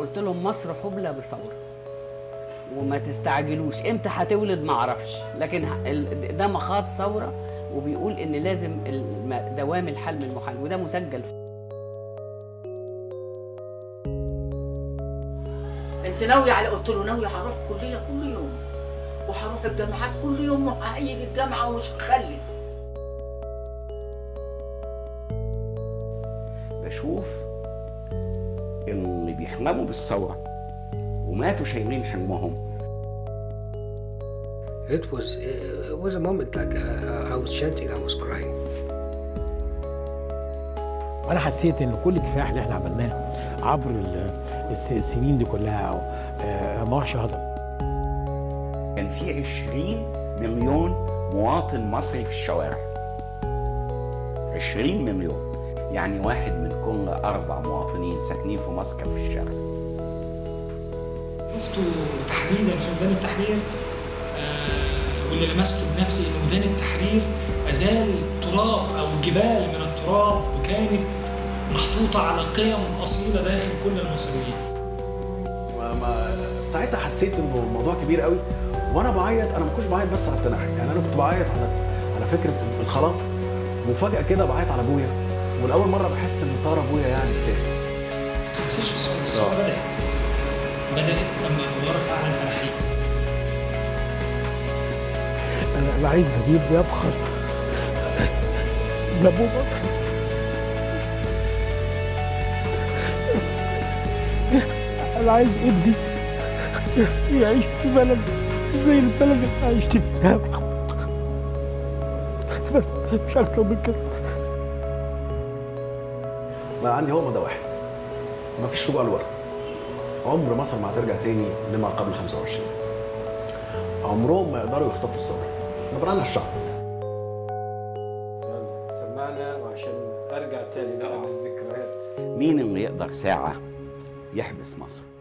قلت لهم مصر حبلى بثوره وما تستعجلوش امتى هتولد ما اعرفش لكن ه- ال- ده مخاض ثوره وبيقول ان لازم الم- دوام الحلم المحال وده مسجل انت ناويه على قلت له ناويه هروح كليه كل يوم وهروح الجامعات كل يوم وهيجي الجامعه ومش هخلي بشوف اللي بيحلموا بالثورة وماتوا شايلين حلمهم It was it was a moment like uh, I was chanting, I was crying. وانا حسيت ان كل الكفاح اللي احنا عملناه عبر ال- الس- السنين دي كلها آه، ما راحش هدر كان في 20 مليون مواطن مصري في الشوارع 20 مليون يعني واحد من كل أربع مواطنين ساكنين في مصر كان في الشارع شفته تحديدا في ميدان التحرير آه، واللي لمسته بنفسي ان ميدان التحرير ازال تراب او جبال من التراب وكانت محطوطه على قيم اصيله داخل كل المصريين ما ما ساعتها حسيت انه الموضوع كبير قوي وانا بعيط انا ما كنتش بعيط بس على التنحي يعني انا كنت بعيط على على فكره الخلاص وفجاه كده بعيط على ابويا ولاول مره بحس ان طار ابويا يعني بتاعي ما خلصتش الصوره الصوره بدات بدات لما مبارك اعلن تنحيه انا أنا عايز نجيب يفخر لابوه مصر انا عايز ابني يعيش في بلد زي البلد اللي عايشت فيها بس مش اكتر من كده بقى عندي هو مدى واحد ما فيش رجوع لورا عمر مصر ما هترجع تاني لما قبل 25 عمرهم ما يقدروا يخطفوا الثوره نبقى على الشعب سمعنا وعشان ارجع تاني بقى بالذكريات مين اللي يقدر ساعة يحبس مصر